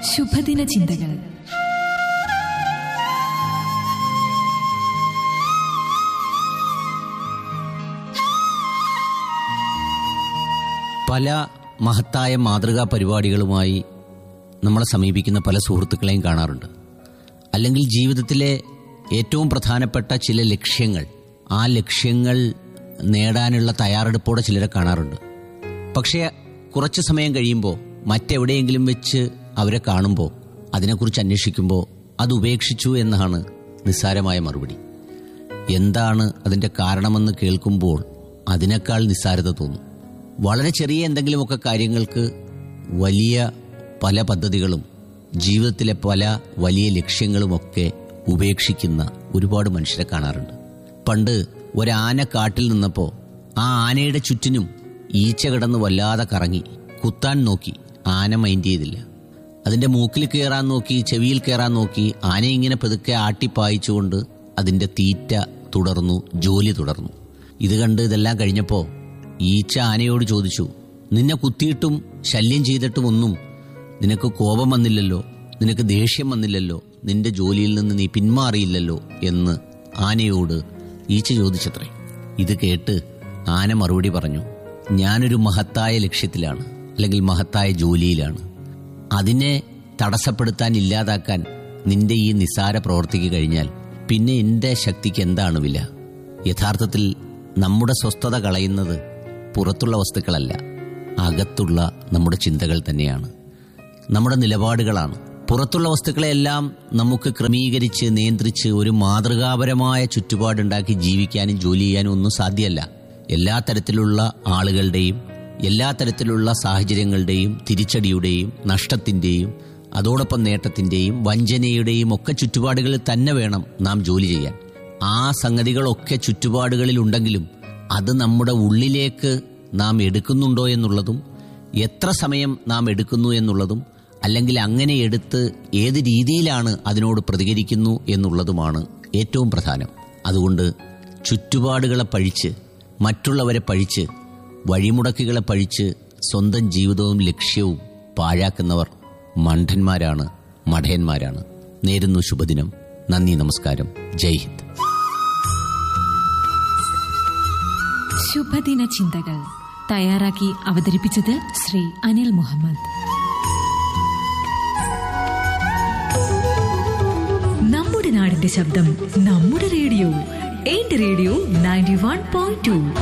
ശുഭദിന ചിന്തകൾ പല മഹത്തായ മാതൃകാ പരിപാടികളുമായി നമ്മളെ സമീപിക്കുന്ന പല സുഹൃത്തുക്കളെയും കാണാറുണ്ട് അല്ലെങ്കിൽ ജീവിതത്തിലെ ഏറ്റവും പ്രധാനപ്പെട്ട ചില ലക്ഷ്യങ്ങൾ ആ ലക്ഷ്യങ്ങൾ നേടാനുള്ള തയ്യാറെടുപ്പോടെ ചിലരെ കാണാറുണ്ട് പക്ഷേ കുറച്ച് സമയം കഴിയുമ്പോൾ മറ്റെവിടെയെങ്കിലും വെച്ച് അവരെ കാണുമ്പോൾ അതിനെക്കുറിച്ച് അന്വേഷിക്കുമ്പോൾ അത് ഉപേക്ഷിച്ചു എന്നാണ് നിസ്സാരമായ മറുപടി എന്താണ് അതിന്റെ കാരണമെന്ന് കേൾക്കുമ്പോൾ അതിനേക്കാൾ നിസ്സാരത തോന്നും വളരെ ചെറിയ എന്തെങ്കിലുമൊക്കെ കാര്യങ്ങൾക്ക് വലിയ പല പദ്ധതികളും ജീവിതത്തിലെ പല വലിയ ലക്ഷ്യങ്ങളുമൊക്കെ ഉപേക്ഷിക്കുന്ന ഒരുപാട് മനുഷ്യരെ കാണാറുണ്ട് പണ്ട് ഒരാന കാട്ടിൽ നിന്നപ്പോൾ ആ ആനയുടെ ചുറ്റിനും ഈച്ച കിടന്ന് വല്ലാതെ കറങ്ങി കുത്താൻ നോക്കി ആന മൈൻഡ് ചെയ്തില്ല അതിന്റെ മൂക്കിൽ കയറാൻ നോക്കി ചെവിയിൽ കയറാൻ നോക്കി ആന ഇങ്ങനെ പതുക്കെ ആട്ടിപ്പായിച്ചുകൊണ്ട് അതിന്റെ തീറ്റ തുടർന്നു ജോലി തുടർന്നു ഇത് കണ്ട് ഇതെല്ലാം കഴിഞ്ഞപ്പോ ഈച്ച ആനയോട് ചോദിച്ചു നിന്നെ കുത്തിയിട്ടും ശല്യം ചെയ്തിട്ടും ഒന്നും നിനക്ക് കോപം വന്നില്ലല്ലോ നിനക്ക് ദേഷ്യം വന്നില്ലല്ലോ നിന്റെ ജോലിയിൽ നിന്ന് നീ പിന്മാറിയില്ലല്ലോ എന്ന് ആനയോട് ഈച്ച ചോദിച്ചത്രേ ഇത് കേട്ട് ആന മറുപടി പറഞ്ഞു ഞാനൊരു മഹത്തായ ലക്ഷ്യത്തിലാണ് അല്ലെങ്കിൽ മഹത്തായ ജോലിയിലാണ് അതിനെ തടസ്സപ്പെടുത്താൻ ഇല്ലാതാക്കാൻ നിന്റെ ഈ നിസാര പ്രവർത്തിക്ക് കഴിഞ്ഞാൽ പിന്നെ എന്റെ ശക്തിക്ക് എന്താണ് വില യഥാർത്ഥത്തിൽ നമ്മുടെ സ്വസ്ഥത കളയുന്നത് പുറത്തുള്ള വസ്തുക്കളല്ല അകത്തുള്ള നമ്മുടെ ചിന്തകൾ തന്നെയാണ് നമ്മുടെ നിലപാടുകളാണ് പുറത്തുള്ള വസ്തുക്കളെല്ലാം നമുക്ക് ക്രമീകരിച്ച് നിയന്ത്രിച്ച് ഒരു മാതൃകാപരമായ ചുറ്റുപാടുണ്ടാക്കി ജീവിക്കാനും ജോലി ചെയ്യാനും ഒന്നും സാധ്യമല്ല എല്ലാ തരത്തിലുള്ള ആളുകളുടെയും എല്ലാ തരത്തിലുള്ള സാഹചര്യങ്ങളുടെയും തിരിച്ചടിയുടെയും നഷ്ടത്തിന്റെയും അതോടൊപ്പം നേട്ടത്തിന്റെയും വഞ്ചനയുടെയും ഒക്കെ ചുറ്റുപാടുകളിൽ തന്നെ വേണം നാം ജോലി ചെയ്യാൻ ആ സംഗതികളൊക്കെ ചുറ്റുപാടുകളിൽ ഉണ്ടെങ്കിലും അത് നമ്മുടെ ഉള്ളിലേക്ക് നാം എടുക്കുന്നുണ്ടോ എന്നുള്ളതും എത്ര സമയം നാം എടുക്കുന്നു എന്നുള്ളതും അല്ലെങ്കിൽ അങ്ങനെ എടുത്ത് ഏത് രീതിയിലാണ് അതിനോട് പ്രതികരിക്കുന്നു എന്നുള്ളതുമാണ് ഏറ്റവും പ്രധാനം അതുകൊണ്ട് ചുറ്റുപാടുകളെ പഴിച്ച് മറ്റുള്ളവരെ പഴിച്ച് വഴിമുടക്കുകളെ പഴിച്ച് സ്വന്തം ജീവിതവും ലക്ഷ്യവും പാഴാക്കുന്നവർ മണ്ഡന്മാരാണ് മഠയന്മാരാണ് നേരുന്നു ശുഭദിനം നന്ദി നമസ്കാരം ജയ് ഹിന്ദ് ശുഭദിന ചിന്തകൾ തയ്യാറാക്കി അവതരിപ്പിച്ചത് ശ്രീ അനിൽ മുഹമ്മദ് നമ്മുടെ നാടിന്റെ ശബ്ദം നമ്മുടെ റേഡിയോ എന്റെ radio ninety one point to